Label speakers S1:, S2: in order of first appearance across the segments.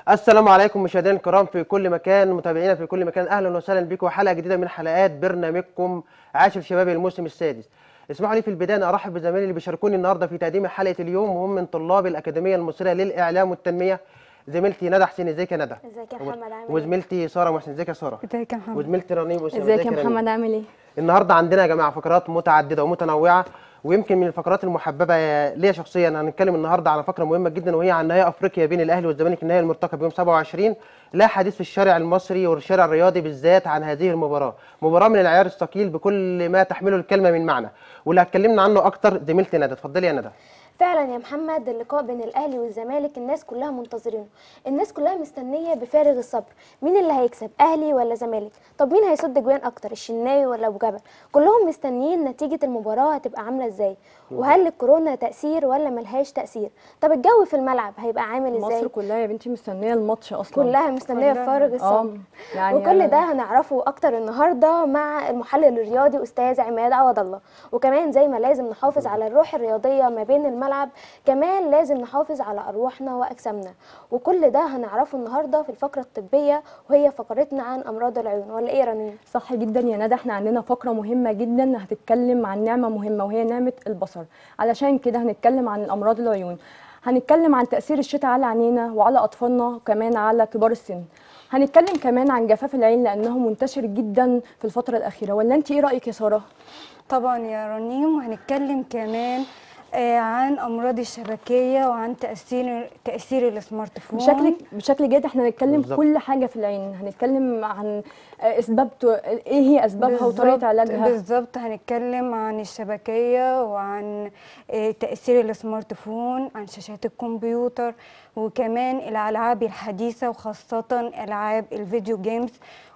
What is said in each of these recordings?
S1: السلام عليكم مشاهدينا الكرام في كل مكان متابعينا في كل مكان اهلا وسهلا بكم وحلقه جديده من حلقات برنامجكم عاشر شباب الموسم السادس اسمحوا لي في البدايه أن ارحب بزمايلي اللي بيشاركوني النهارده في تقديم حلقه اليوم وهم من طلاب الاكاديميه المصريه للاعلام والتنميه زميلتي ندى حسين ازيك يا ندى
S2: ازيك يا محمد عامل ايه؟
S1: وزميلتي ساره محسن ازيك يا ساره
S3: ازيك يا محمد
S1: وزميلتي رنيم أسامة.
S4: ازيك يا
S1: رنيم؟
S4: محمد عامل ايه؟
S1: النهارده عندنا يا جماعه فقرات متعدده ومتنوعه ويمكن من الفقرات المحببه ليا شخصيا هنتكلم النهارده على فقره مهمه جدا وهي عن نهائي افريقيا بين الاهلي والزمالك النهائي المرتقب يوم 27 لا حديث في الشارع المصري والشارع الرياضي بالذات عن هذه المباراه مباراه من العيار الثقيل بكل ما تحمله الكلمه من معنى واللي هتكلمنا عنه اكتر زميلتي ندى اتفضلي يا ندى
S2: فعلا يا محمد اللقاء بين الاهلي والزمالك الناس كلها منتظرينه الناس كلها مستنيه بفارغ الصبر مين اللي هيكسب اهلي ولا زمالك طب مين هيصد جوان اكتر الشناوي ولا ابو جبل كلهم مستنيين نتيجه المباراه هتبقى عامله ازاي وهل الكورونا تاثير ولا ملهاش تاثير طب الجو في الملعب هيبقى عامل ازاي
S4: مصر كلها يا بنتي مستنيه الماتش اصلا
S2: كلها مستنيه
S3: كلها.
S2: بفارغ الصبر
S4: اه يعني
S2: وكل
S4: أنا-
S2: ده هنعرفه اكتر النهارده مع المحلل الرياضي استاذ عماد عوض الله وكمان زي ما لازم نحافظ على الروح الرياضيه ما بين الملعب كمان لازم نحافظ على ارواحنا واجسامنا وكل ده هنعرفه النهارده في الفقره الطبيه وهي فقرتنا عن امراض العيون ولا ايه يا رنين
S4: صح جدا يا ندى احنا عندنا فقره مهمه جدا هتتكلم عن نعمه مهمه وهي نعمه البصر علشان كده هنتكلم عن امراض العيون هنتكلم عن تاثير الشتاء على عينينا وعلى اطفالنا وكمان على كبار السن هنتكلم كمان عن جفاف العين لانه منتشر جدا في الفتره الاخيره ولا انت ايه رايك يا ساره
S3: طبعا يا رنيم وهنتكلم كمان آه، عن امراض الشبكيه وعن تاثير تاثير السمارت فون
S4: بشكل بشكل جيد احنا هنتكلم
S1: بالظبط.
S4: كل حاجه في العين هنتكلم عن آه، اسباب ايه هي اسبابها
S3: بالظبط-
S4: وطريقه علاجها
S3: بالظبط هنتكلم عن الشبكيه وعن آه، تاثير السمارت فون عن شاشات الكمبيوتر وكمان الالعاب الحديثه وخاصه العاب الفيديو جيمز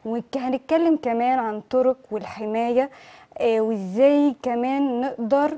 S3: وهنتكلم كمان عن طرق والحمايه آه، وازاي كمان نقدر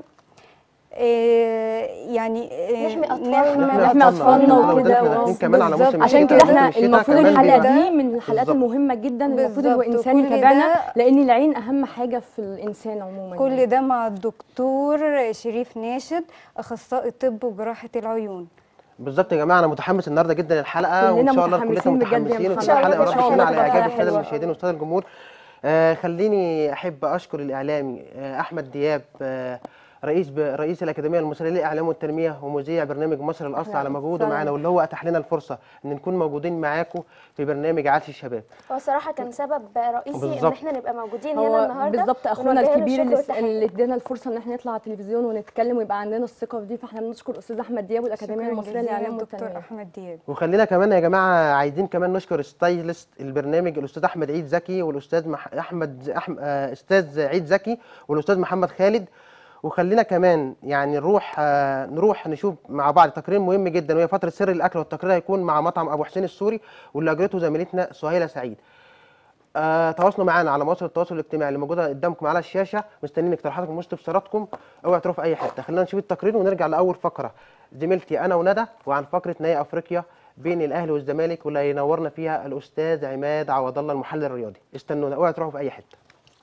S3: آه، يعني آه،
S2: نحمي أطفالنا.
S4: نحمي
S1: أطفالنا.
S4: أطفالنا
S1: وإحنا
S4: وكده،
S1: داخلين
S4: و-
S1: كمان على موسم
S3: بالظبط.
S4: عشان
S1: الشتاء.
S4: كده
S1: موسم
S4: احنا
S1: الشتاء
S4: المفروض
S1: كمان
S4: الحلقه
S1: بيبقى-
S4: دي من الحلقات
S1: بالظبط.
S4: المهمه جدا المفروض
S3: بالظبط.
S4: الانسان
S3: وكل
S4: يتابعنا
S3: ده-
S4: لان العين اهم حاجه في الانسان عموما
S3: كل
S4: يعني.
S3: ده مع الدكتور شريف ناشد اخصائي طب وجراحه العيون
S1: بالظبط يا جماعه انا متحمس النهارده جدا للحلقه
S4: كلنا
S1: وان شاء الله كلنا
S4: متحمسين بجد يا
S1: متحمسين
S4: محمد.
S1: وان شاء الله
S2: إن شاء
S1: الحلقه
S2: الله
S1: رب تكون على
S2: تبقى
S1: اعجاب
S2: حلوة.
S1: الساده المشاهدين والساده الجمهور آه خليني احب اشكر الاعلامي آه احمد دياب آه رئيس ب... رئيس الاكاديميه المصريه للاعلام والتنميه ومذيع برنامج مصر الاصل
S4: أهلا
S1: على مجهوده
S4: وسهلا.
S1: معانا واللي هو اتاح لنا الفرصه ان نكون موجودين معاكم في برنامج عادش الشباب
S2: هو صراحه كان سبب رئيسي ان
S1: بالظبط.
S2: احنا نبقى موجودين هنا
S4: هو
S2: النهارده
S4: بالظبط اخونا
S2: ونوجه له
S4: الكبير
S2: الشكر
S4: اللي,
S2: والتحية.
S4: اللي ادانا الفرصه ان احنا نطلع على التلفزيون ونتكلم ويبقى عندنا الثقه في دي فاحنا بنشكر استاذ احمد دياب والاكاديميه
S3: شكراً
S4: المصريه
S3: جزيلاً
S4: للاعلام
S3: دكتور
S4: والتنميه
S3: احمد دياب
S1: وخلينا كمان يا جماعه عايزين كمان نشكر ستايلست البرنامج الاستاذ احمد عيد زكي والاستاذ مح... احمد أحم... آه، استاذ عيد زكي والاستاذ محمد خالد وخلينا كمان يعني نروح آه، نروح نشوف مع بعض تقرير مهم جدا وهي فتره سر الاكل والتقرير هيكون مع مطعم ابو حسين السوري واللي اجرته زميلتنا سهيله سعيد آه تواصلوا معانا على مواقع التواصل الاجتماعي اللي موجوده قدامكم على الشاشه مستنيين اقتراحاتكم واستفساراتكم اوعوا تروحوا في اي حته خلينا نشوف التقرير ونرجع لاول فقره زميلتي انا وندى وعن فقره نهائي افريقيا بين الاهلي والزمالك واللي هينورنا فيها الاستاذ عماد عوض الله المحلل الرياضي استنونا اوعوا تروحوا في اي حته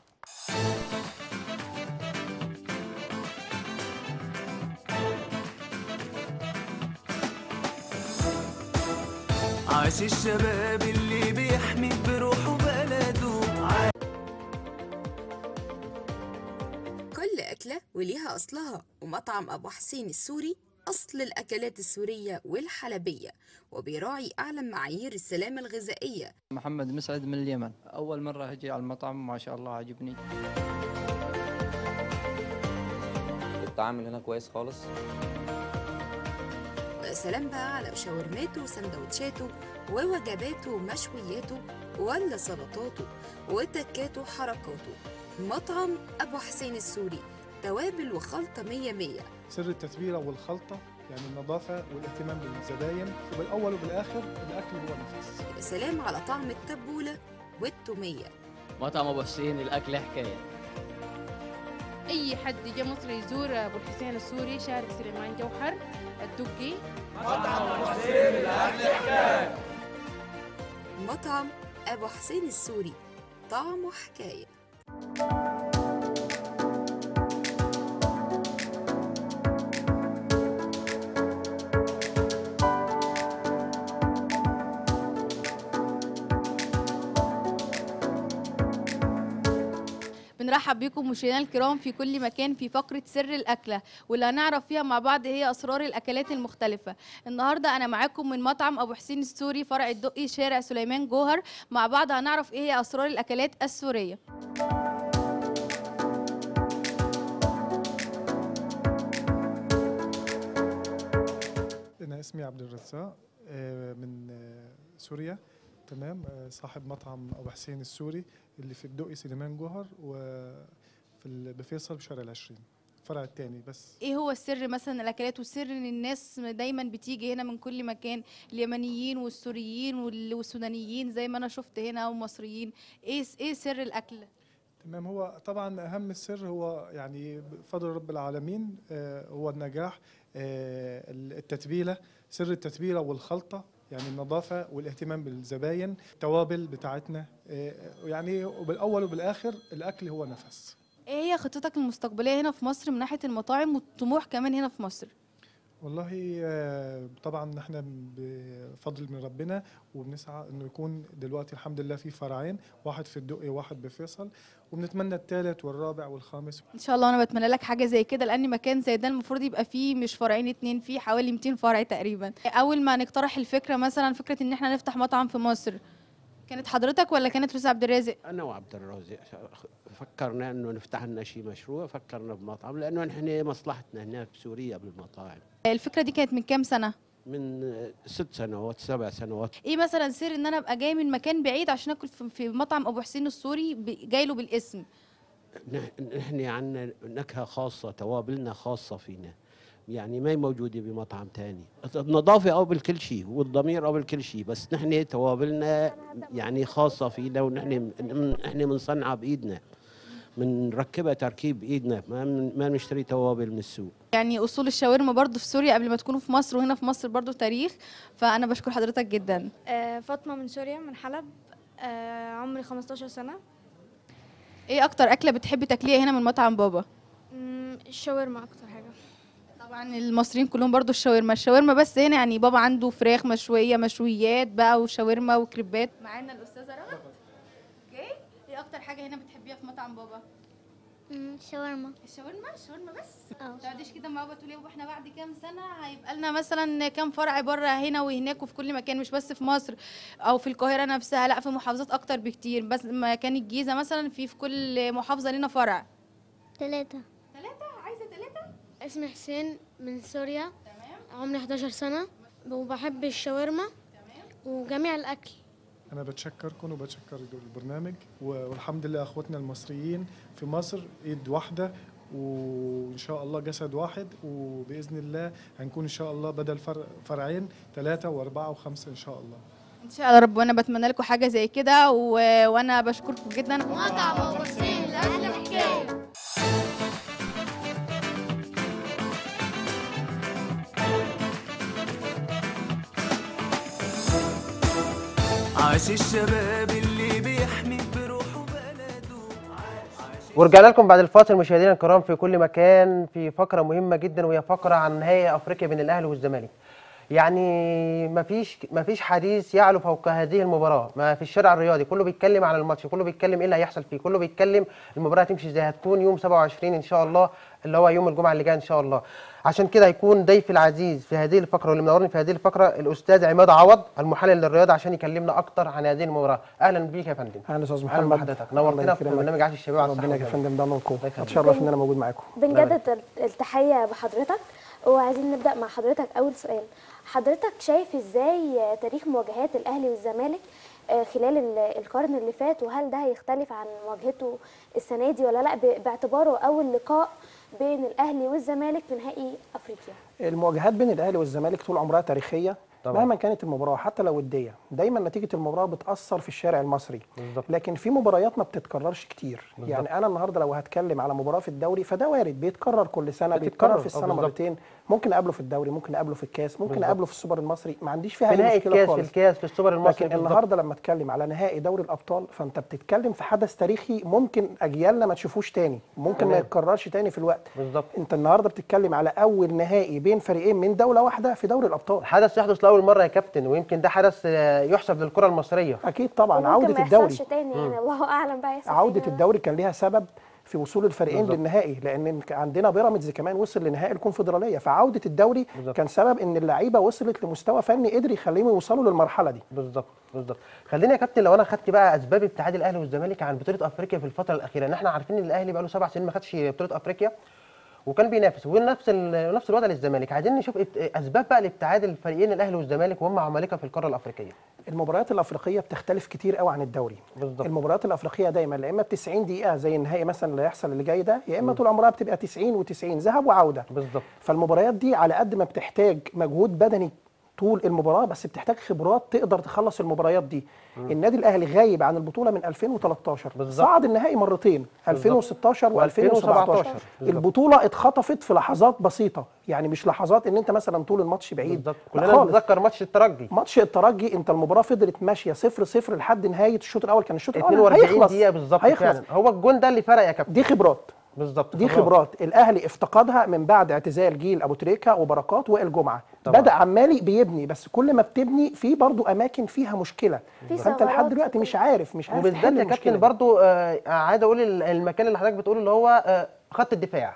S5: عاش الشباب اللي بيحمي بروحه بلده
S6: كل أكلة وليها أصلها ومطعم أبو حسين السوري أصل الأكلات السورية والحلبية وبيراعي أعلى معايير السلامة الغذائية
S7: محمد مسعد من اليمن أول مرة هجي على المطعم ما شاء الله عجبني
S8: التعامل هنا كويس خالص
S6: ويا سلام بقى على شاورماته وسندوتشاته ووجباته ومشوياته ولا سلطاته وتكاته وحركاته مطعم أبو حسين السوري توابل وخلطة مية مية
S9: سر التتبيله والخلطه يعني النظافه والاهتمام بالزباين وبالاول وبالاخر الاكل هو نفس
S6: يا سلام على طعم التبولة والتومية
S10: مطعم ابو حسين الاكل حكايه
S11: اي حد جه مصر يزور ابو الحسين السوري شارع سليمان جوهر الدقي
S6: مطعم أبو حسين السوري طعمه حكاية
S12: بنرحب بكم مشاهدينا الكرام في كل مكان في فقرة سر الأكلة واللي هنعرف فيها مع بعض هي أسرار الأكلات المختلفة النهاردة أنا معاكم من مطعم أبو حسين السوري فرع الدقي شارع سليمان جوهر مع بعض هنعرف إيه هي أسرار الأكلات السورية
S9: أنا اسمي عبد الرزاق آه، من آه، سوريا تمام آه، صاحب مطعم أبو حسين السوري اللي في الدقي سليمان جوهر وفي ال- بفيصل بشارع العشرين الفرع الثاني بس
S12: ايه هو السر مثلا الاكلات والسر ان الناس دايما بتيجي هنا من كل مكان اليمنيين والسوريين وال- والسودانيين زي ما انا شفت هنا ومصريين ايه ايه سر الاكل
S9: تمام هو طبعا اهم السر هو يعني بفضل رب العالمين آه، هو النجاح آه، التتبيله سر التتبيله والخلطه يعني النظافه والاهتمام بالزباين التوابل بتاعتنا آه، يعني وبالاول وبالاخر الاكل هو نفس
S12: ايه هي خطتك المستقبليه هنا في مصر من ناحيه المطاعم والطموح كمان هنا في مصر
S9: والله آه، طبعا احنا بفضل من ربنا وبنسعى انه يكون دلوقتي الحمد لله في فرعين واحد في الدقي وواحد بفيصل وبنتمنى الثالث والرابع والخامس
S12: ان شاء الله انا بتمنى لك حاجه زي كده لان مكان زي ده المفروض يبقى فيه مش فرعين اتنين فيه حوالي 200 فرع تقريبا اول ما نقترح الفكره مثلا فكره ان احنا نفتح مطعم في مصر كانت حضرتك ولا كانت رزق عبد الرازق
S13: انا وعبد الرازق فكرنا انه نفتح لنا شيء مشروع فكرنا بمطعم لانه نحن مصلحتنا هناك بسوريا بالمطاعم
S12: الفكره دي كانت من كام سنه
S13: من ست سنوات سبع سنوات
S12: ايه مثلا سر ان انا ابقى جاي من مكان بعيد عشان اكل في- في مطعم ابو حسين السوري ب- جاي له بالاسم
S13: نح- نحن عندنا نكهه خاصه توابلنا خاصه فينا يعني ما هي موجوده بمطعم تاني النظافه قبل كل شيء والضمير قبل كل شيء بس نحن توابلنا يعني خاصه فينا ونحن نحن بنصنعها بايدنا بنركبها تركيب بايدنا ما من ما بنشتري توابل من السوق
S12: يعني اصول الشاورما برضو في سوريا قبل ما تكونوا في مصر وهنا في مصر برضو تاريخ فانا بشكر حضرتك جدا
S14: آه، فاطمة من سوريا من حلب آه، عمري 15 سنة
S12: ايه اكتر اكله بتحبي تاكليها هنا من مطعم بابا
S14: مم، الشاورما أكتر حاجة
S12: طبعا المصريين كلهم برضو الشاورما الشاورما بس هنا يعني بابا عنده فراخ مشويه مشويات بقى وشاورما وكريبات معانا الاستاذه رغد اوكي ايه اكتر حاجه هنا بتحبيها في مطعم بابا
S15: شاورما
S12: الشاورما الشاورما بس
S15: اه
S12: تقعديش كده مع بابا تقولي يا بابا احنا بعد كام سنه هيبقى لنا مثلا كام فرع بره هنا وهناك وفي كل مكان مش بس في مصر او في القاهره نفسها لا في محافظات اكتر بكتير بس مكان الجيزه مثلا في في كل محافظه لنا فرع
S15: ثلاثة
S12: ثلاثه عايزه ثلاثه
S15: اسمي حسين من سوريا تمام عمري 11 سنة وبحب الشاورما وجميع الأكل
S9: أنا بتشكركم وبتشكر البرنامج و- والحمد لله أخوتنا المصريين في مصر إيد واحدة وإن شاء الله جسد واحد وبإذن الله هنكون إن شاء الله بدل فرع فرعين ثلاثة وأربعة وخمسة إن شاء الله
S12: ان شاء الله رب وانا بتمنى لكم حاجه زي كده و... وانا بشكركم جدا
S15: مطعم أبو حسين الأكل حكاية
S5: عاش الشباب اللي بيحمي بروحه
S1: ورجعنا لكم بعد الفاصل مشاهدينا الكرام في كل مكان في فقره مهمه جدا وهي فقره عن نهائي افريقيا بين الاهلي والزمالك يعني مفيش مفيش حديث يعلو فوق هذه المباراه ما في الشارع الرياضي كله بيتكلم عن الماتش كله بيتكلم ايه اللي هيحصل فيه كله بيتكلم المباراه هتمشي ازاي هتكون يوم 27 ان شاء الله اللي هو يوم الجمعه اللي جاي ان شاء الله عشان كده هيكون ضيفي العزيز في هذه الفقره واللي منورني في هذه الفقره الاستاذ عماد عوض المحلل للرياضه عشان يكلمنا اكتر عن هذه المباراه اهلا بيك يا فندم
S16: اهلا استاذ
S1: اهلا
S16: محمد
S1: بحضرتك
S16: الله
S1: نورتنا في
S16: يكرمك.
S1: برنامج عاش الشباب على
S16: ربنا
S1: الصحة
S16: يا
S1: والجمال.
S16: فندم ده نوركم
S1: الله يخليك.
S16: اتشرف ان انا موجود معاكم
S2: بنجدد التحية بحضرتك وعايزين نبدأ مع حضرتك أول سؤال حضرتك شايف إزاي تاريخ مواجهات الأهلي والزمالك آه، خلال ال- القرن اللي فات وهل ده هيختلف عن مواجهته السنة دي ولا لا ب- باعتباره أول لقاء بين الأهلي والزمالك في نهائي أفريقيا
S16: المواجهات بين الاهلي والزمالك طول عمرها تاريخيه
S1: طبعاً.
S16: مهما كانت المباراه حتى لو وديه دايما نتيجه المباراه بتاثر في الشارع المصري
S1: بالظبط.
S16: لكن في مباريات ما بتتكررش كتير
S1: بالظبط.
S16: يعني انا النهارده لو هتكلم على مباراه في الدوري فده وارد بيتكرر كل سنه
S1: بتتكرر،
S16: بيتكرر في
S1: آه،
S16: السنه
S1: بالظبط.
S16: مرتين ممكن اقابله في الدوري ممكن اقابله في الكاس ممكن
S1: بالظبط.
S16: اقابله في السوبر المصري ما عنديش فيها
S1: في
S16: اي
S1: نهائي
S16: مشكله
S1: الكاس في
S16: خالص
S1: الكاس في السوبر المصري
S16: لكن
S1: بالظبط.
S16: النهارده لما اتكلم على نهائي دوري الابطال فانت بتتكلم في حدث تاريخي ممكن اجيالنا ما تشوفوش تاني ممكن ما
S1: تمام.
S16: يتكررش تاني في الوقت
S1: بالظبط
S16: انت النهارده بتتكلم على اول نهائي بين فريقين من دوله واحده في دوري الابطال
S1: حدث يحدث لاول مره يا كابتن ويمكن ده حدث آه، يحسب للكره المصريه
S16: اكيد طبعا
S2: وممكن
S16: عوده
S2: ما
S16: الدوري
S2: يحصلش تاني يعني الله أعلم بقى يحصل
S16: عوده
S2: تاني ولا لا.
S16: الدوري كان ليها سبب في وصول الفريقين
S1: بالظبط.
S16: للنهائي لان عندنا بيراميدز كمان وصل لنهائي الكونفدراليه فعوده الدوري
S1: بالظبط.
S16: كان سبب ان اللعيبه وصلت لمستوى فني قدر يخليهم يوصلوا للمرحله دي
S1: بالظبط بالظبط خليني يا كابتن لو انا خدت بقى اسباب ابتعاد الاهلي والزمالك عن بطوله افريقيا في الفتره الاخيره ان احنا عارفين ان الاهلي بقى له سبع سنين ما خدش بطوله افريقيا وكان بينافس ونفس ال- نفس الوضع للزمالك عايزين نشوف ابت- اسباب بقى لابتعاد الفريقين الاهلي والزمالك وهم عمالقه في القاره الافريقيه
S16: المباريات الافريقيه بتختلف كتير قوي عن الدوري
S1: بالظبط
S16: المباريات الافريقيه دايما لا اما ب 90 دقيقه زي النهائي مثلا اللي هيحصل اللي جاي ده يا اما طول عمرها بتبقى 90 و90 ذهاب وعوده
S1: بالظبط
S16: فالمباريات دي على قد ما بتحتاج مجهود بدني طول المباراه بس بتحتاج خبرات تقدر تخلص المباريات دي
S1: مم.
S16: النادي الاهلي غايب عن البطوله من 2013
S1: بالظبط.
S16: صعد النهائي مرتين
S1: بالظبط.
S16: 2016 و2017
S1: بالظبط.
S16: البطوله اتخطفت في لحظات بسيطه يعني مش لحظات ان انت مثلا طول الماتش بعيد
S1: بالظبط
S16: لا
S1: كلنا
S16: خالص.
S1: بنتذكر ماتش الترجي
S16: ماتش الترجي انت المباراه فضلت ماشيه 0 0 لحد نهايه الشوط الاول كان الشوط الاول
S1: 42
S16: هيخلص
S1: دقيقه بالظبط
S16: هيخلص
S1: فعلا هو الجون ده اللي فرق يا كابتن
S16: دي خبرات
S1: بالظبط
S16: دي خبرات الاهلي افتقدها من بعد اعتزال جيل ابو تريكه وبركات وائل جمعه
S1: طبعا.
S16: بدا عمالي بيبني بس كل ما بتبني في برضو اماكن فيها مشكله
S1: في
S16: فانت لحد
S1: ثغرات
S16: دلوقتي مش عارف مش عارف
S1: وبالذات
S16: تحل
S1: يا
S16: المشكله
S1: كابتن
S16: دي.
S1: برضو آه عايز اقول ال- المكان اللي حضرتك بتقول اللي هو آه خط الدفاع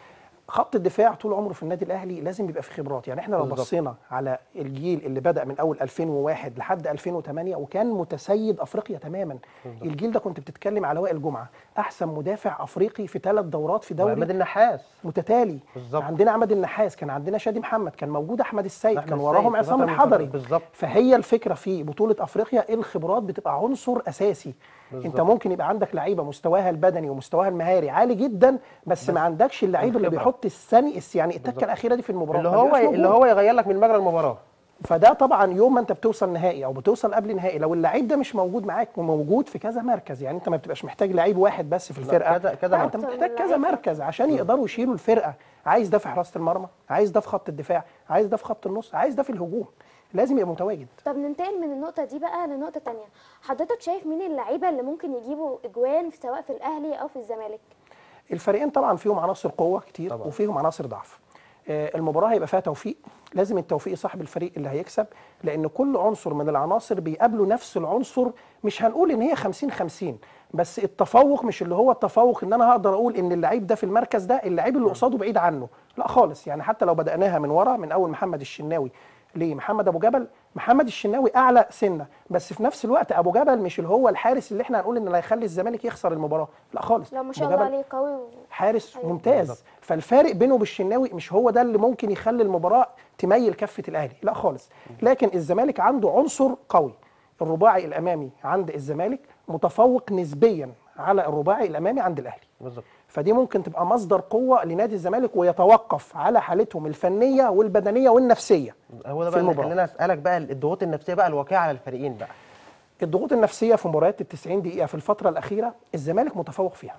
S16: خط الدفاع طول عمره في النادي الاهلي لازم يبقى في خبرات يعني احنا لو
S1: بالظبط.
S16: بصينا على الجيل اللي بدا من اول 2001 لحد 2008 وكان متسيد افريقيا تماما
S1: بالظبط.
S16: الجيل ده كنت بتتكلم على وائل جمعه احسن مدافع افريقي في ثلاث دورات في دوري
S1: وعماد النحاس
S16: متتالي
S1: بالظبط.
S16: عندنا عماد النحاس كان عندنا شادي محمد كان موجود احمد السيد
S1: أحمد
S16: كان
S1: السيد
S16: وراهم
S1: في
S16: عصام
S1: فترة من
S16: الحضري
S1: الفترات. بالظبط.
S16: فهي الفكره في بطوله افريقيا الخبرات بتبقى عنصر اساسي
S1: بالظبط.
S16: انت ممكن يبقى عندك لعيبه مستواها البدني ومستواها المهاري عالي جدا بس,
S1: بس
S16: ما عندكش اللعيب اللي
S1: الخبرة.
S16: بيحط الثاني الس- يعني التكه
S1: بالظبط.
S16: الاخيره دي في المباراه
S1: اللي
S16: ما
S1: هو
S16: بيبقاش
S1: اللي
S16: موجود.
S1: هو يغير لك من مجرى المباراه
S16: فده طبعا يوم ما انت بتوصل نهائي او بتوصل قبل نهائي لو اللعيب ده مش موجود معاك وموجود في كذا مركز يعني انت ما بتبقاش محتاج لعيب واحد بس في
S1: لا،
S16: الفرقه
S1: كذا- كذا
S16: لا، انت
S1: مركز.
S16: محتاج كذا مركز عشان يقدروا يشيلوا الفرقه عايز ده في حراسه المرمى عايز ده في خط الدفاع عايز ده في خط النص عايز ده في الهجوم لازم يبقى متواجد
S2: طب ننتقل من النقطة دي بقى لنقطة تانية حضرتك شايف مين اللعيبة اللي ممكن يجيبوا اجوان في سواء في الاهلي او في الزمالك
S16: الفريقين طبعا فيهم عناصر قوه كتير
S1: طبعا.
S16: وفيهم عناصر ضعف آه، المباراه هيبقى فيها توفيق لازم التوفيق صاحب الفريق اللي هيكسب لان كل عنصر من العناصر بيقابله نفس العنصر مش هنقول ان هي 50 50 بس التفوق مش اللي هو التفوق ان انا هقدر اقول ان اللعيب ده في المركز ده اللعيب اللي قصاده بعيد عنه لا خالص يعني حتى لو بدأناها من ورا من اول محمد الشناوي لمحمد ابو جبل محمد الشناوي اعلى سنه بس في نفس الوقت ابو جبل مش اللي هو الحارس اللي احنا هنقول ان اللي هيخلي الزمالك يخسر المباراه لا خالص
S2: لا ما شاء
S16: أبو
S2: الله
S16: جبل
S2: عليه قوي و...
S16: حارس
S2: أيوة.
S16: ممتاز فالفارق بينه وبالشناوي مش هو ده اللي ممكن يخلي المباراه تميل كفه الاهلي لا خالص لكن الزمالك عنده عنصر قوي الرباعي الامامي عند الزمالك متفوق نسبيا على الرباعي الامامي عند الاهلي
S1: بالظبط
S16: فدي ممكن تبقى مصدر قوه لنادي الزمالك ويتوقف على حالتهم الفنيه والبدنيه والنفسيه
S1: هو ده
S16: في
S1: بقى اللي
S16: المباراة.
S1: خلينا اسالك بقى الضغوط النفسيه بقى الواقعه على الفريقين بقى
S16: الضغوط النفسيه في مباريات ال 90 دقيقه في الفتره الاخيره الزمالك متفوق فيها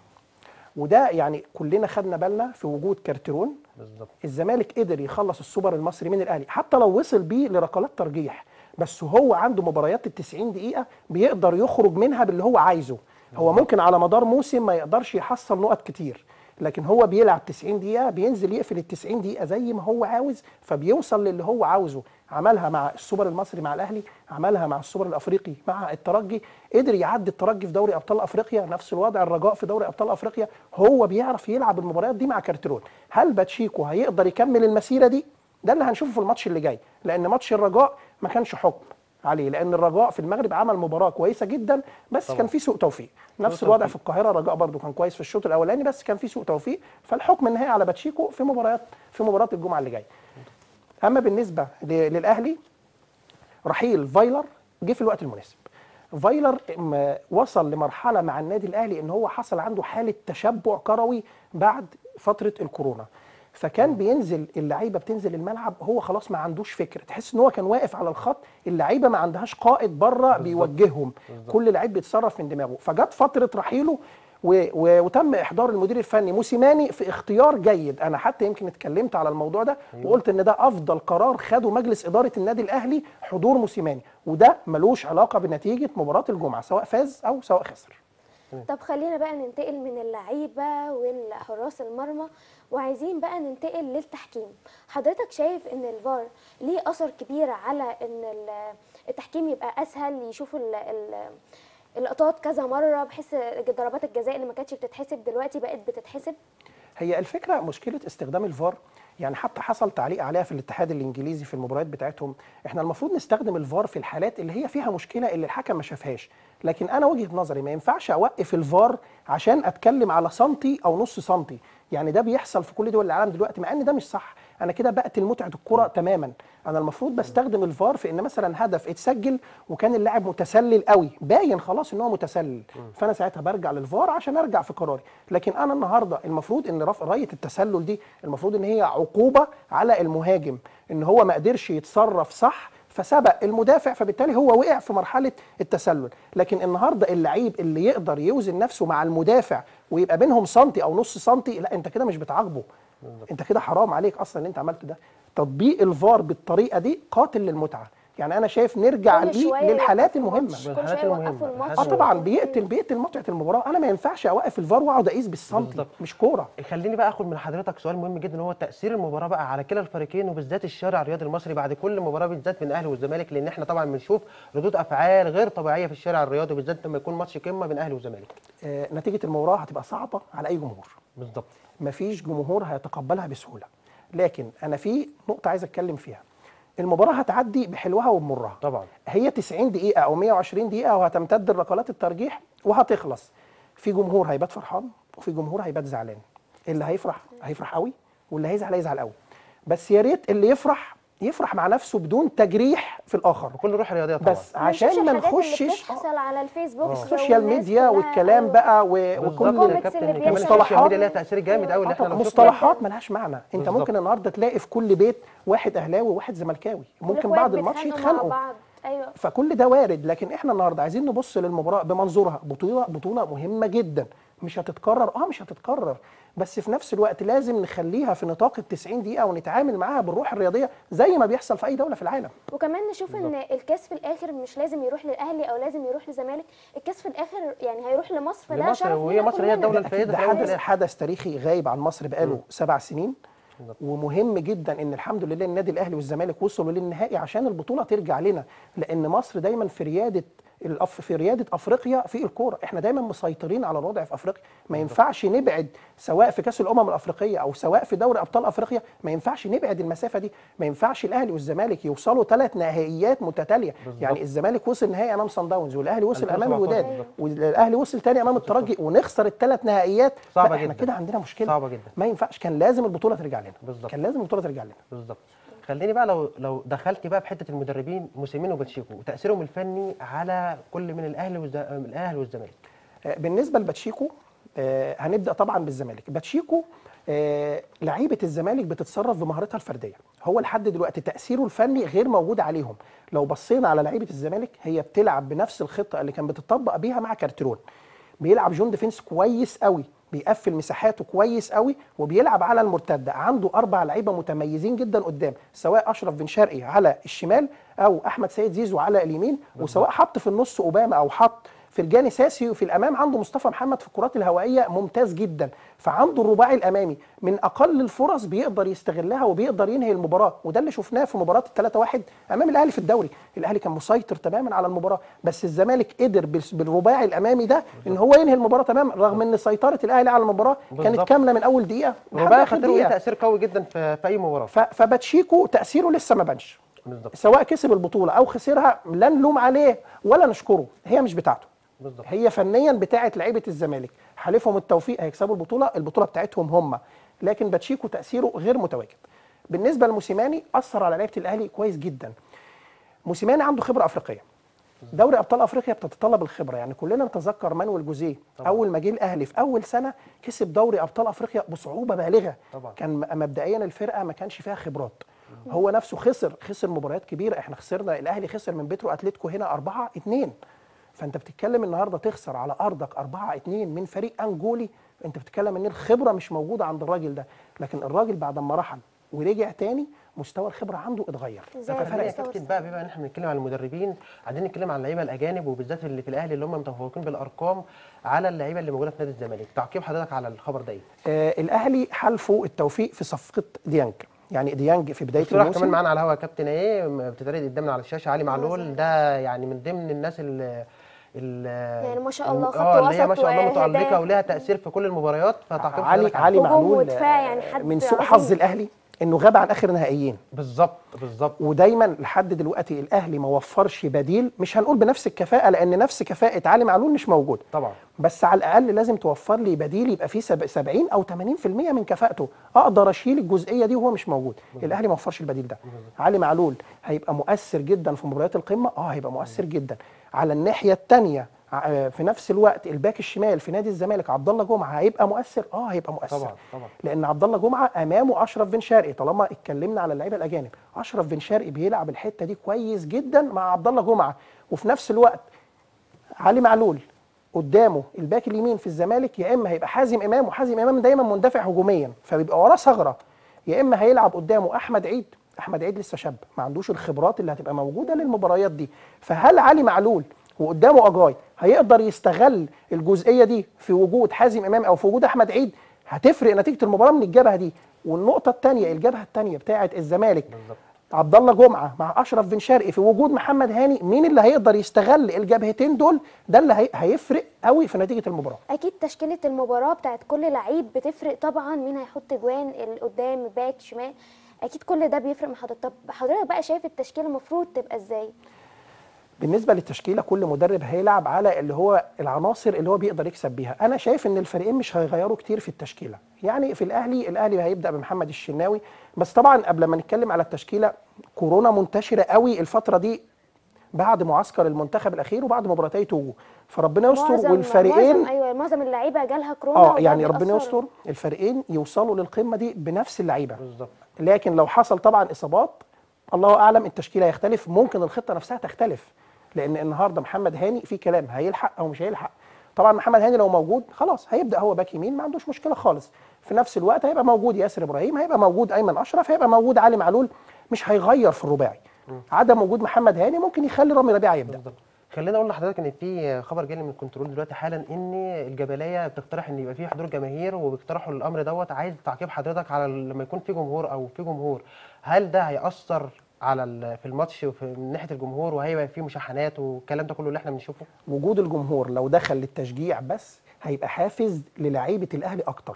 S16: وده يعني كلنا خدنا بالنا في وجود كارتيرون
S1: بالظبط
S16: الزمالك قدر يخلص السوبر المصري من الاهلي حتى لو وصل بيه لركلات ترجيح بس هو عنده مباريات ال 90 دقيقه بيقدر يخرج منها باللي هو عايزه هو ممكن على مدار موسم ما يقدرش يحصل نقط كتير لكن هو بيلعب 90 دقيقه بينزل يقفل ال 90 دقيقه زي ما هو عاوز فبيوصل للي هو عاوزه عملها مع السوبر المصري مع الاهلي عملها مع السوبر الافريقي مع الترجي قدر يعدي الترجي في دوري ابطال افريقيا نفس الوضع الرجاء في دوري ابطال افريقيا هو بيعرف يلعب المباريات دي مع كارتيرون هل باتشيكو هيقدر يكمل المسيره دي ده اللي هنشوفه في الماتش اللي جاي لان ماتش الرجاء ما كانش حكم عليه لان الرجاء في المغرب عمل مباراه كويسه جدا بس
S1: طبعا.
S16: كان في سوء توفيق نفس
S1: سوء
S16: الوضع
S1: توفيق.
S16: في القاهره الرجاء برضو كان كويس في الشوط الاولاني بس كان في سوء توفيق فالحكم النهائي على باتشيكو في مباريات في مباراه الجمعه اللي جايه اما بالنسبه ل- للاهلي رحيل فايلر جه في الوقت المناسب فايلر م- وصل لمرحله مع النادي الاهلي ان هو حصل عنده حاله تشبع كروي بعد فتره الكورونا فكان بينزل اللعيبه بتنزل الملعب هو خلاص ما عندوش فكر تحس ان هو كان واقف على الخط اللعيبه ما عندهاش قائد بره بيوجههم كل لعيب بيتصرف من دماغه فجت فتره رحيله و... و... وتم احضار المدير الفني موسيماني في اختيار جيد انا حتى يمكن اتكلمت على الموضوع ده وقلت ان ده افضل قرار خده مجلس اداره النادي الاهلي حضور موسيماني وده ملوش علاقه بنتيجه مباراه الجمعه سواء فاز او سواء خسر
S2: طب خلينا بقى ننتقل من اللعيبة والحراس المرمى وعايزين بقى ننتقل للتحكيم حضرتك شايف ان الفار ليه اثر كبير على ان ال- التحكيم يبقى اسهل يشوفوا ال- ال- اللقطات كذا مره بحيث ضربات الجزاء اللي ما كانتش بتتحسب دلوقتي بقت بتتحسب
S16: هي الفكره مشكله استخدام الفار يعني حتى حصل تعليق عليها في الاتحاد الانجليزي في المباريات بتاعتهم احنا المفروض نستخدم الفار في الحالات اللي هي فيها مشكله اللي الحكم ما شافهاش لكن انا وجهه نظري ما ينفعش اوقف الفار عشان اتكلم على سنتي او نص سنتي يعني ده بيحصل في كل دول العالم دلوقتي مع ان ده مش صح انا كده بقتل متعه الكره تماما انا المفروض بستخدم الفار في ان مثلا هدف اتسجل وكان اللاعب متسلل قوي باين خلاص ان هو متسلل فانا ساعتها برجع للفار عشان ارجع في قراري لكن انا النهارده المفروض ان رفع رايه التسلل دي المفروض ان هي عقوبه على المهاجم ان هو ما قدرش يتصرف صح فسبق المدافع فبالتالي هو وقع في مرحله التسلل لكن النهارده اللعيب اللي يقدر يوزن نفسه مع المدافع ويبقى بينهم سنتي او نص سنتي لا انت كده مش بتعاقبه انت كده حرام عليك اصلا اللي انت عملته ده تطبيق الفار بالطريقه دي قاتل للمتعه يعني انا شايف نرجع
S2: كل
S16: ليه
S2: شوية
S16: للحالات
S2: يوقفوا
S16: المهمه
S2: الماتش، كل شوية يوقفوا الماتش
S16: اه طبعا بيقتل بيقتل متعه المباراه انا ما ينفعش اوقف الفار واقعد اقيس بالسنتي مش كوره
S1: خليني بقى اخد من حضرتك سؤال مهم جدا هو تاثير المباراه بقى على كلا الفريقين وبالذات الشارع الرياضي المصري بعد كل مباراه بالذات بين الاهلي والزمالك لان احنا طبعا بنشوف ردود افعال غير طبيعيه في الشارع الرياضي بالذات لما يكون ماتش قمه بين اهلي وزمالك
S16: آه نتيجه المباراه هتبقى صعبه على اي جمهور
S1: بالظبط
S16: مفيش جمهور هيتقبلها بسهوله لكن انا في نقطه عايز اتكلم فيها المباراه هتعدي بحلوها وبمرها
S1: طبعا
S16: هي 90 دقيقه او 120 دقيقه وهتمتد لركلات الترجيح وهتخلص في جمهور هيبات فرحان وفي جمهور هيبات زعلان اللي هيفرح هيفرح قوي واللي هيزعل هيزعل قوي بس يا ريت اللي يفرح يفرح مع نفسه بدون تجريح في الاخر
S1: بكل روح رياضيه طبعا
S16: بس عشان ما نخشش
S2: بتحصل على الفيسبوك
S16: السوشيال ميديا والكلام بقى و- وكل
S1: بالظبط يا كابتن كمان السوشيال ميديا ليها تاثير جامد قوي اللي احنا لو شفنا-
S16: مصطلحات ملهاش معنى انت
S1: بالظبط.
S16: ممكن النهارده تلاقي في كل بيت واحد اهلاوي وواحد زملكاوي ممكن بعد الماتش يتخانقوا
S2: ايوه
S16: فكل ده وارد لكن احنا النهارده عايزين نبص للمباراه بمنظورها بطوله بطوله مهمه جدا مش هتتكرر اه مش هتتكرر بس في نفس الوقت لازم نخليها في نطاق ال 90 دقيقه ونتعامل معاها بالروح الرياضيه زي ما بيحصل في اي دوله في العالم
S2: وكمان نشوف ان الكاس في الاخر مش لازم يروح للاهلي او لازم يروح للزمالك الكاس في الاخر يعني هيروح لمصر فده
S1: لمصر،
S2: شرف
S1: وهي
S2: لينا
S1: مصر هي
S2: كلنا.
S1: الدولة
S16: ده أكيد
S1: الفائدة
S16: ده
S1: في الأول
S16: حدث
S1: والآخر.
S16: حدث تاريخي غايب عن مصر بقاله سبع سنين ومهم جدا ان الحمد لله النادي الاهلي والزمالك وصلوا للنهائي عشان البطوله ترجع لنا لان مصر دايما في رياده الأف في رياده افريقيا في الكوره احنا دايما مسيطرين على الوضع في افريقيا ما ينفعش نبعد سواء في كاس الامم الافريقيه او سواء في دوري ابطال افريقيا ما ينفعش نبعد المسافه دي ما ينفعش الاهلي والزمالك يوصلوا ثلاث نهائيات متتاليه
S1: بالظبط.
S16: يعني الزمالك وصل نهائي امام صن داونز والاهلي وصل امام
S1: 2017
S16: الوداد والاهلي وصل تاني امام الترجي ونخسر الثلاث نهائيات
S1: صعبة
S16: لا، احنا
S1: جدا.
S16: كده عندنا مشكله
S1: صعبة جدا.
S16: ما ينفعش كان لازم البطوله ترجع لنا
S1: بالظبط.
S16: كان لازم البطوله ترجع لنا
S1: بالظبط خليني بقى لو لو دخلت بقى في حته المدربين موسيمين وباتشيكو وتاثيرهم الفني على كل من الاهلي والز... من الاهلي والزمالك
S16: آه، بالنسبه لباتشيكو آه، هنبدا طبعا بالزمالك باتشيكو آه، لعيبه الزمالك بتتصرف بمهارتها الفرديه هو لحد دلوقتي تاثيره الفني غير موجود عليهم لو بصينا على لعيبه الزمالك هي بتلعب بنفس الخطه اللي كان بتطبق بيها مع كارترون بيلعب جون ديفنس كويس قوي بيقفل مساحاته كويس قوي وبيلعب على المرتده عنده اربع لعيبه متميزين جدا قدام سواء اشرف بن شرقي على الشمال او احمد سيد زيزو على اليمين وسواء حط في النص اوباما او حط في الجاني ساسي وفي الامام عنده مصطفى محمد في الكرات الهوائيه ممتاز جدا فعنده الرباعي الامامي من اقل الفرص بيقدر يستغلها وبيقدر ينهي المباراه وده اللي شفناه في مباراه ال 3-1 امام الاهلي في الدوري الاهلي كان مسيطر تماما على المباراه بس الزمالك قدر بال- بالرباعي الامامي ده ان هو ينهي المباراه تماما رغم ان سيطره الاهلي على المباراه كانت
S1: بالظبط.
S16: كامله من اول دقيقه لحد
S1: رباعي
S16: آخر
S1: خطير وليه
S16: دقيقة.
S1: تاثير قوي جدا في, في اي مباراه
S16: ف- فباتشيكو تاثيره لسه ما بانش
S1: بالظبط
S16: سواء كسب البطوله او خسرها لا نلوم عليه ولا نشكره هي مش بتاعته
S1: بالظبط
S16: هي فنيا بتاعه لعيبه الزمالك حالفهم التوفيق هيكسبوا البطوله البطوله بتاعتهم هم لكن باتشيكو تاثيره غير متواجد بالنسبه لموسيماني اثر على لعيبه الاهلي كويس جدا موسيماني عنده خبره افريقيه دوري ابطال افريقيا بتتطلب الخبره يعني كلنا نتذكر مانويل جوزيه
S1: طبعا.
S16: اول ما جه الاهلي في اول سنه كسب دوري ابطال افريقيا بصعوبه بالغه
S1: طبعا.
S16: كان م- مبدئيا الفرقه ما كانش فيها خبرات هو نفسه خسر خسر مباريات كبيره احنا خسرنا الاهلي خسر من بيترو اتلتيكو هنا 4 2 فانت بتتكلم النهارده تخسر على ارضك 4 2 من فريق انجولي انت بتتكلم ان الخبره مش موجوده عند الراجل ده لكن الراجل بعد ما رحل ورجع تاني مستوى الخبره عنده اتغير
S2: زي
S1: طب خلينا يا
S2: مستوى
S1: كابتن بقى بما ان احنا بنتكلم عن المدربين عايزين نتكلم عن اللعيبه الاجانب وبالذات اللي في الاهلي اللي هم متفوقين بالارقام على اللعيبه اللي موجوده في نادي الزمالك تعقيب حضرتك على الخبر ده ايه
S16: آه الاهلي حلفوا التوفيق في صفقه ديانج يعني ديانج في بدايه
S1: الصورة
S16: الموسم
S1: كمان معانا على الهواء يا كابتن ايه بتتعرض قدامنا على الشاشه علي معلول ده يعني من ضمن الناس اللي ال-
S2: يعني ما شاء الله
S1: ال-
S2: خط
S1: اه اللي هي ما
S2: وسط
S1: شاء الله
S2: وأهداف.
S1: متالقه ولها تاثير في كل المباريات فتعقيب
S16: علي
S1: حضرتك
S16: علي
S1: عليها.
S16: معلول
S2: ودفاع يعني حد
S16: من سوء
S2: عظيم.
S16: حظ الاهلي انه غاب عن اخر نهائيين
S1: بالظبط بالظبط
S16: ودايما لحد دلوقتي الاهلي ما وفرش بديل مش هنقول بنفس الكفاءه لان نفس كفاءه علي معلول مش موجود
S1: طبعا
S16: بس على الاقل لازم توفر لي بديل يبقى فيه سب- 70 او 80% من كفاءته اقدر اشيل الجزئيه دي وهو مش موجود الاهلي ما وفرش البديل ده علي معلول هيبقى مؤثر جدا في مباريات القمه اه هيبقى مؤثر جدا على الناحيه الثانيه في نفس الوقت الباك الشمال في نادي الزمالك عبد الله جمعه هيبقى مؤثر اه هيبقى مؤثر
S1: طبعا طبعا
S16: لان عبد الله جمعه امامه اشرف بن شرقي طالما اتكلمنا على اللعيبه الاجانب اشرف بن شرقي بيلعب الحته دي كويس جدا مع عبد الله جمعه وفي نفس الوقت علي معلول قدامه الباك اليمين في الزمالك يا اما هيبقى حازم امام وحازم امام دايما مندفع هجوميا فبيبقى وراه ثغره يا اما هيلعب قدامه احمد عيد احمد عيد لسه شاب ما عندوش الخبرات اللي هتبقى موجوده للمباريات دي فهل علي معلول وقدامه اجاي هيقدر يستغل الجزئيه دي في وجود حازم امام او في وجود احمد عيد هتفرق نتيجه المباراه من الجبهه دي والنقطه الثانيه الجبهه الثانيه بتاعه الزمالك عبد الله جمعه مع اشرف بن شرقي في وجود محمد هاني مين اللي هيقدر يستغل الجبهتين دول ده اللي هي- هيفرق قوي في نتيجه المباراه
S2: اكيد تشكيله المباراه بتاعت كل لعيب بتفرق طبعا مين هيحط جوان ال- قدام باك شمال اكيد كل ده بيفرق مع حضرتك طب حضرتك بقى شايف التشكيله المفروض تبقى ازاي
S16: بالنسبه للتشكيله كل مدرب هيلعب على اللي هو العناصر اللي هو بيقدر يكسب بيها انا شايف ان الفريقين مش هيغيروا كتير في التشكيله يعني في الاهلي الاهلي هيبدا بمحمد الشناوي بس طبعا قبل ما نتكلم على التشكيله كورونا منتشره قوي الفتره دي بعد معسكر المنتخب الاخير وبعد مباراتي توجو فربنا يستر
S2: معظم
S16: والفريقين
S2: معظم ايوه معظم اللعيبه جالها كورونا
S16: اه
S2: وده
S16: يعني ربنا
S2: بيأثر.
S16: يستر الفريقين يوصلوا للقمه دي بنفس اللعيبه
S1: بالظبط
S16: لكن لو حصل طبعا اصابات الله اعلم التشكيله هيختلف ممكن الخطه نفسها تختلف لان النهارده محمد هاني في كلام هيلحق او مش هيلحق طبعا محمد هاني لو موجود خلاص هيبدا هو باك يمين ما عندوش مشكله خالص في نفس الوقت هيبقى موجود ياسر ابراهيم هيبقى موجود ايمن اشرف هيبقى موجود علي معلول مش هيغير في الرباعي عدم وجود محمد هاني ممكن يخلي رامي ربيعه يبدا
S1: خليني اقول لحضرتك ان في خبر جالي من الكنترول دلوقتي حالا ان الجبليه بتقترح ان يبقى في حضور جماهير وبيقترحوا الامر دوت عايز تعقيب حضرتك على لما يكون في جمهور او في جمهور هل ده هياثر على ال- في الماتش وفي من ناحيه الجمهور وهيبقى في مشاحنات والكلام ده كله اللي احنا بنشوفه
S16: وجود الجمهور لو دخل للتشجيع بس هيبقى حافز للعيبه الاهلي اكتر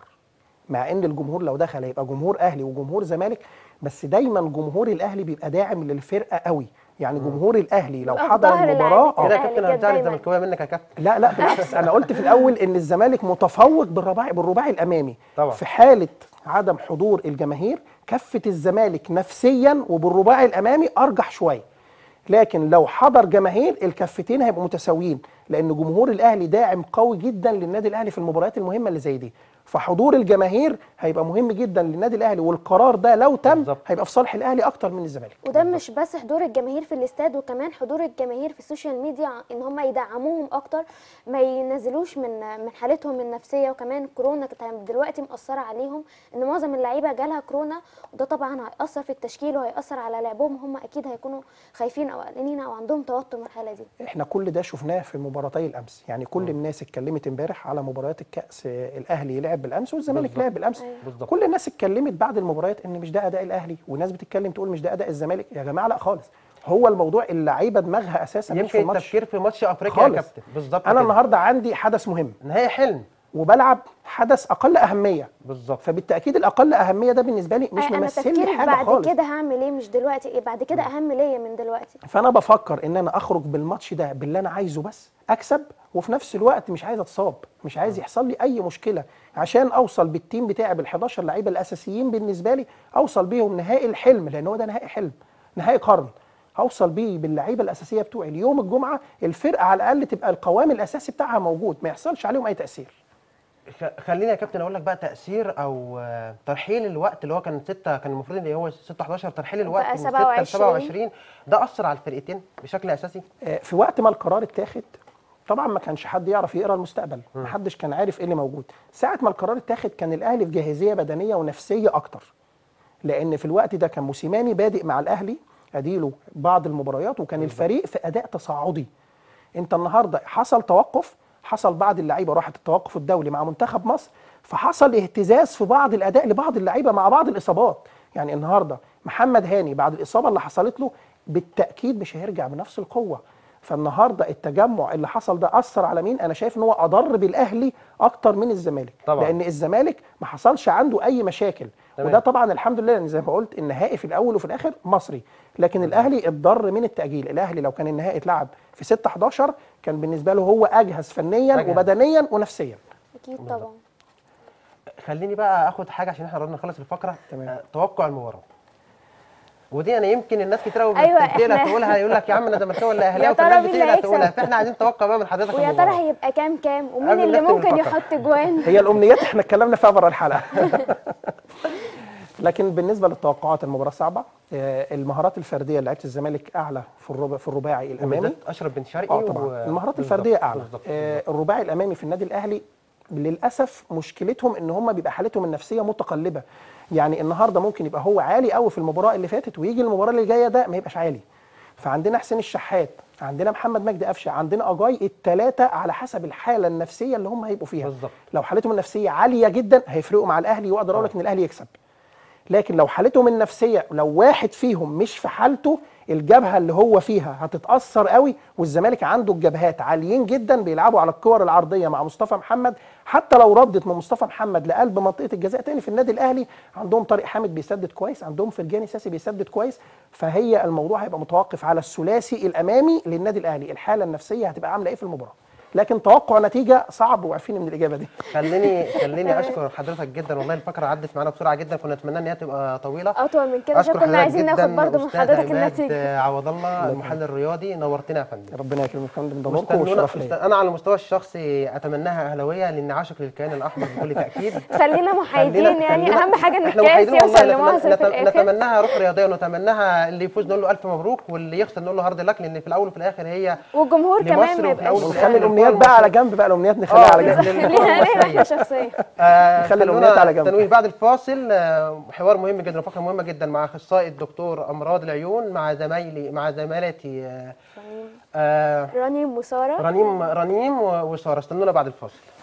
S16: مع ان الجمهور لو دخل هيبقى جمهور اهلي وجمهور زمالك بس دايما جمهور الاهلي بيبقى داعم للفرقه قوي يعني جمهور الاهلي لو
S2: بيبقى في
S16: حضر
S2: ظهر
S16: المباراه
S2: لعيبة
S1: كده يا
S2: الأهلي
S1: كابتن
S2: كده
S1: هتزعل
S2: دايماً.
S1: الزملكاويه منك يا كابتن
S16: لا لا بالعكس انا قلت في الاول ان الزمالك متفوق بالرباعي بالرباعي الامامي
S1: طبعا.
S16: في حاله عدم حضور الجماهير كفه الزمالك نفسيا وبالرباعي الامامي ارجح شويه لكن لو حضر جماهير الكفتين هيبقوا متساويين لان جمهور الاهلي داعم قوي جدا للنادي الاهلي في المباريات المهمه اللي زي دي فحضور الجماهير هيبقى مهم جدا للنادي الاهلي والقرار ده لو تم هيبقى في صالح الاهلي اكتر من الزمالك
S2: وده مش بس حضور الجماهير في الاستاد وكمان حضور الجماهير في السوشيال ميديا ان هم يدعموهم اكتر ما ينزلوش من من حالتهم النفسيه وكمان كورونا كانت دلوقتي مأثره عليهم ان معظم اللعيبه جالها كورونا وده طبعا هيأثر في التشكيل وهيأثر على لعبهم هم اكيد هيكونوا خايفين او قلقانين او عندهم توتر من الحاله دي
S16: احنا كل ده شفناه في مباراتي الامس يعني كل الناس اتكلمت امبارح على مباريات الكاس آه، الاهلي لعب بالامس والزمالك
S1: بالظبط.
S16: لعب بالامس
S2: أيوة.
S1: بالظبط.
S16: كل الناس اتكلمت بعد المباريات ان مش ده اداء الاهلي وناس بتتكلم تقول مش ده اداء الزمالك يا جماعه لا خالص هو الموضوع اللعيبه دماغها اساسا مش في
S1: يمكن
S16: الماتش
S1: التفكير في ماتش افريقيا يا
S16: خالص.
S1: كابتن بالظبط
S16: انا
S1: كده.
S16: النهارده عندي حدث مهم
S1: نهائي حلم
S16: وبلعب حدث اقل اهميه
S1: بالظبط
S16: فبالتاكيد الاقل اهميه ده بالنسبه لي مش
S2: انا
S16: ممثل لي
S2: تفكيري
S16: حاجه
S2: بعد
S16: خالص
S2: كده هعمل ايه مش دلوقتي ايه بعد كده اهم ليا من دلوقتي
S16: فانا بفكر ان انا اخرج بالماتش ده باللي انا عايزه بس اكسب وفي نفس الوقت مش عايز اتصاب مش عايز يحصل لي اي مشكله عشان اوصل بالتيم بتاعي بال11 لعيبه الاساسيين بالنسبه لي اوصل بيهم نهائي الحلم لان هو ده نهائي حلم نهائي قرن اوصل بيه باللعيبه الاساسيه بتوعي اليوم الجمعه الفرقه على الاقل تبقى القوام الاساسي بتاعها موجود ما يحصلش عليهم اي تاثير
S1: خ- خليني يا كابتن اقول لك بقى تاثير او آه، ترحيل الوقت اللي هو كان 6 كان المفروض ان هو 6 11 ترحيل الوقت
S2: بقى
S1: من 6 ل
S2: 27.
S1: 27 ده اثر على الفرقتين بشكل اساسي
S16: آه، في وقت ما القرار اتاخد طبعا ما كانش حد يعرف يقرا المستقبل ما حدش كان عارف ايه اللي موجود ساعه ما القرار اتاخد كان الاهلي في جاهزيه بدنيه ونفسيه اكتر لان في الوقت ده كان موسيماني بادئ مع الاهلي اديله بعض المباريات وكان الفريق في اداء تصاعدي انت النهارده حصل توقف حصل بعض اللعيبه راحت التوقف الدولي مع منتخب مصر فحصل اهتزاز في بعض الاداء لبعض اللعيبه مع بعض الاصابات يعني النهارده محمد هاني بعد الاصابه اللي حصلت له بالتاكيد مش هيرجع بنفس القوه فالنهارده التجمع اللي حصل ده اثر على مين انا شايف ان هو اضر بالاهلي اكتر من الزمالك
S1: طبعاً.
S16: لان الزمالك ما حصلش عنده اي مشاكل
S1: تمام.
S16: وده طبعا الحمد لله لان زي ما قلت النهائي في الاول وفي الاخر مصري لكن الاهلي اتضر من التاجيل الاهلي لو كان النهائي اتلعب في 6 11 كان بالنسبه له هو اجهز فنيا
S1: أجهز.
S16: وبدنيا ونفسيا
S2: اكيد طبعا
S1: خليني بقى اخد حاجه عشان احنا قربنا نخلص الفقره
S16: تمام.
S1: آه، توقع المباراه ودي انا يمكن الناس كتير قوي
S2: أيوة،
S1: بتنتقلها
S2: إحنا-
S1: تقولها يقول لك يا عم انا زملكاوي ولا
S2: يا
S1: اهلاوي
S2: ترى
S1: فالناس
S2: مين اللي
S1: بتقلق
S2: هيكسب؟
S1: تقولها فاحنا عايزين نتوقع بقى من حضرتك
S2: ويا
S1: المباراه
S2: ترى هيبقى كام كام ومين
S1: قبل
S2: اللي
S1: نختم
S2: ممكن
S1: الفقرة.
S2: يحط جوان
S16: هي الامنيات احنا اتكلمنا فيها بره الحلقه لكن بالنسبه للتوقعات المباراه صعبه آه، المهارات الفرديه لعيبه الزمالك اعلى في الربع في الرباعي الامامي
S1: وبالذات اشرف بن شرقي
S16: اه طبعا
S1: و-
S16: المهارات
S1: بالظبط،
S16: الفرديه اعلى
S1: بالظبط،
S16: آه الرباعي الامامي في النادي الاهلي للاسف مشكلتهم ان هم بيبقى حالتهم النفسيه متقلبه يعني النهارده ممكن يبقى هو عالي قوي في المباراه اللي فاتت ويجي المباراه اللي جايه ده ما يبقاش عالي فعندنا حسين الشحات عندنا محمد مجدي قفشه عندنا اجاي الثلاثه على حسب الحاله النفسيه اللي هم هيبقوا فيها
S1: بالظبط.
S16: لو حالتهم النفسيه عاليه جدا هيفرقوا مع الاهلي واقدر اقول لك ان الاهلي يكسب لكن لو حالتهم النفسيه لو واحد فيهم مش في حالته الجبهه اللي هو فيها هتتاثر قوي والزمالك عنده الجبهات عاليين جدا بيلعبوا على الكور العرضيه مع مصطفى محمد حتى لو ردت من مصطفى محمد لقلب منطقه الجزاء تاني في النادي الاهلي عندهم طارق حامد بيسدد كويس عندهم فرجاني ساسي بيسدد كويس فهي الموضوع هيبقى متوقف على الثلاثي الامامي للنادي الاهلي الحاله النفسيه هتبقى عامله ايه في المباراه لكن توقع نتيجه صعب وعارفين من الاجابه دي
S1: خليني خليني اشكر حضرتك جدا والله الفقره عدت معانا بسرعه جدا كنا نتمنى ان هي تبقى طويله
S2: اطول من كده عشان
S1: أشكر
S2: كنا
S1: حضرتك
S2: عايزين
S1: جداً
S2: ناخد برضه من
S1: أستاذ
S2: حضرتك
S1: عماد
S2: النتيجه
S1: عوض الله المحلل الرياضي نورتنا يا فندم
S16: ربنا يكرمك يا فندم ده نوركم
S1: واستنونا-
S16: والشرف
S1: است-
S16: ليا
S1: انا على المستوى الشخصي اتمناها اهلاويه لاني عاشق للكيان الاحمر بكل تاكيد
S2: خلينا محايدين
S1: خلينا-
S2: يعني
S1: خلينا-
S2: اهم حاجه ان
S1: احنا
S2: الكاس
S1: محايدين والله
S2: يوصل
S1: نتمنى-
S2: لمصر في
S1: نت-
S2: الاخر
S1: نتمناها روح رياضيه ونتمناها اللي يفوز نقول له الف مبروك واللي يخسر نقول له هارد لك لان في الاول وفي الاخر هي
S2: والجمهور
S1: لمصر
S2: كمان ما
S1: وفي الأول
S2: يبقاش
S1: وفي
S16: ونخلي
S1: الآخر
S16: الامنيات بقى على جنب بقى الامنيات نخليها على جنب
S2: ليها ليها احنا شخصيا
S1: آه
S16: خلي الأمنيات
S1: خلونا
S16: على جنب.
S1: تنويه بعد الفاصل آه حوار مهم جدا وفقره مهمه جدا مع اخصائي الدكتور امراض العيون مع زمايلي مع زميلاتي آه آه
S2: رنيم وساره
S1: رنيم رنيم و- وساره استنونا بعد الفاصل